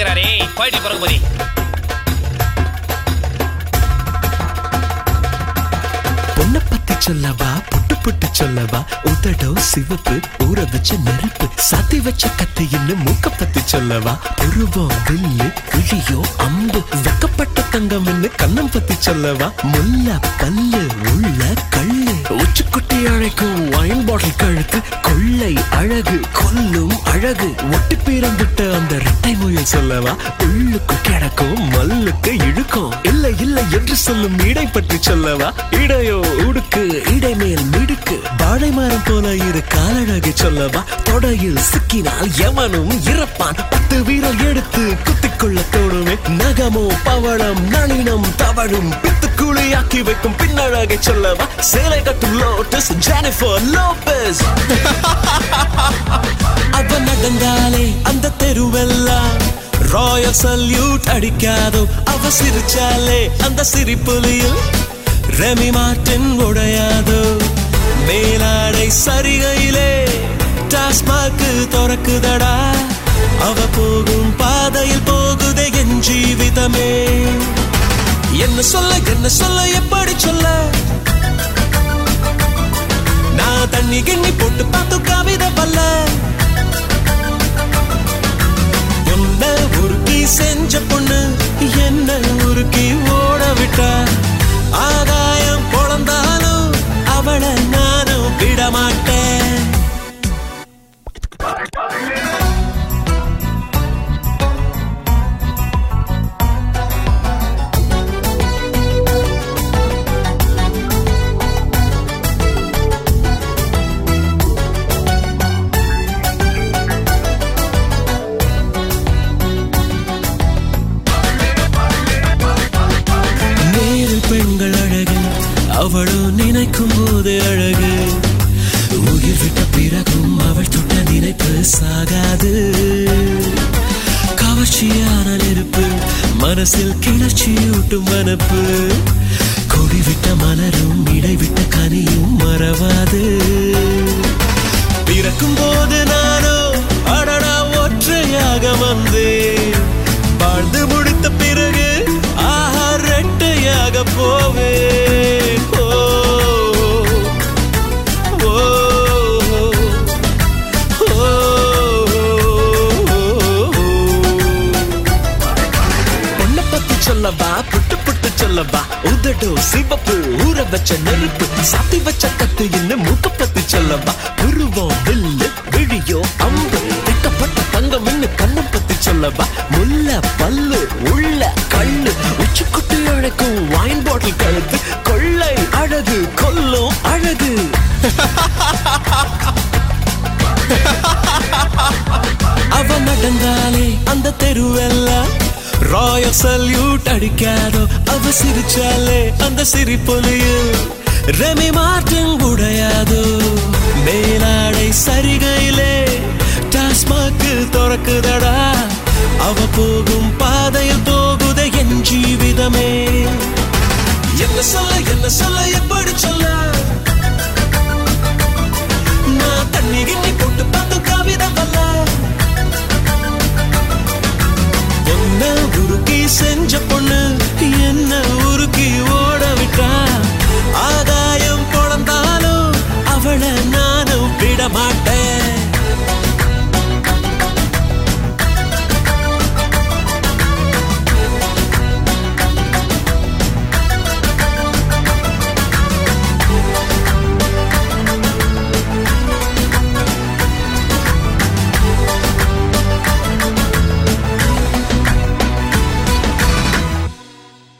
இருக்கிறாரே போயிட்டு பிறகு போதி பொண்ணை பத்தி சொல்லவா புட்டு புட்டு சொல்லவா உதடோ சிவப்பு ஊற வச்ச நெருப்பு சாத்தி வச்ச கத்தையின்னு மூக்க பத்தி சொல்லவா புருவம் வில்லு கிழியோ அம்பு வெக்கப்பட்ட தங்கம்னு கண்ணம் பத்தி சொல்லவா முல்ல பல்லு உள்ள கள்ளு உச்சுக்குட்டி அழைக்கும் வைன் பாட்டில் கழுத்து கொள்ளை அழகு கொல்லும் அழகு ஒட்டி பீரம்பிட்ட அந்த ரெட்டை முயல் சொல்லவா உள்ளுக்கு கிடக்கும் மல்லுக்கு இழுக்கும் இல்லை இல்லை என்று சொல்லும் இடை பற்றி சொல்லவா இடையோ உடுக்கு இடை மேல் மிடுக்கு வாழை மரம் போல இரு காலழகு சொல்லவா தொடையில் சிக்கினால் எவனும் இறப்பான் பத்து வீரல் எடுத்து குத்திக்கொள்ள தோணுமே நகமோ பவளம் நளினம் தவழும் பித்து குழியாக்கி வைக்கும் பின்னழகை சொல்லவா சேலை கட்டும் லோட்டஸ் ஜெனிஃபர் லோபஸ் அவ நடந்தாலே அந்த தெருவெல்லாம் ராயல் சல்யூட் அடிக்காதோ அவ சிரிச்சாலே அந்த சிரிப்புலியில் ரெமி மார்டின் உடையாதோ மேலாடை சரிகையிலே டாஸ்மாக்கு திறக்குதடா அவ போகும் பாதையில் போகுதே என் ஜீவிதமே என்ன சொல்ல என்ன சொல்ல எப்படி சொல்ல நான் தண்ணி கிண்ணி போட்டு பார்த்து கவிதை பல்ல உன்னை உருக்கி செஞ்ச பொண்ணு என்ன உருக்கி ஓட விட்டா ஆகாயம் பொழந்தாலும் அவளை நானும் விட மாட்டேன் நேரில் பெண்கள் அழகு அவளோ நினைக்கும் போது அழகு உயிர் விட்ட பிறகும் அவள் தொட்ட நினைப்பு சாகாது கவர்ச்சியான நெருப்பு மனசில் கிளர்ச்சியூட்டும் மனப்பு கொடி விட்ட மலரும் இடைவிட்ட கனியும் மறவாது பிறக்கும் போது நானோ அடடா ஒற்றையாக வந்தேன் வாழ்ந்து முடித்த பிறகு ஆஹா ரெட்டையாக போவேன் ஓ, ஓ, ஓ, பொண்ணை பத்தி சொல்லவா புட்டு புட்டு சொல்லவா உதடு சிவப்பு ஊற வச்ச நெருப்பு சாத்தி வச்ச கத்து இன்னும் மூக்க பத்தி சொல்லவா புருவம் வில்லு விழியோ அம்பு வெக்கப்பட்ட தங்கம் இன்னும் கண்ணம் பத்தி சொல்லவா முல்ல பல்லு உள்ள கண்ணு உச்சிக்குட்டி அழைக்கும் வைன் பாட்டில் கழுத்து கொள்ளை அழகு கொல்லும் அழகு அவ நடந்தாலே அந்த தெருவெல்லாம் ராயல் சல்யூட் அடிக்காதோ அவ சிரிச்சாலே அந்த சிரிப்பொலியில் ரெமி மார்டின் உடையாதோ மேலாடை சரிகையிலே டாஸ்மாக்கு திறக்குதடா அவ போகும் பாதையில் போகுதே என் ஜீவிதமே என்ன சொல்ல என்ன சொல்ல எப்படி சொல்ல நான் தண்ணி கிண்ணி போட்டு பார்த்து கவிதை வல்ல என்ன உருக்கி செஞ்ச பொண்ணு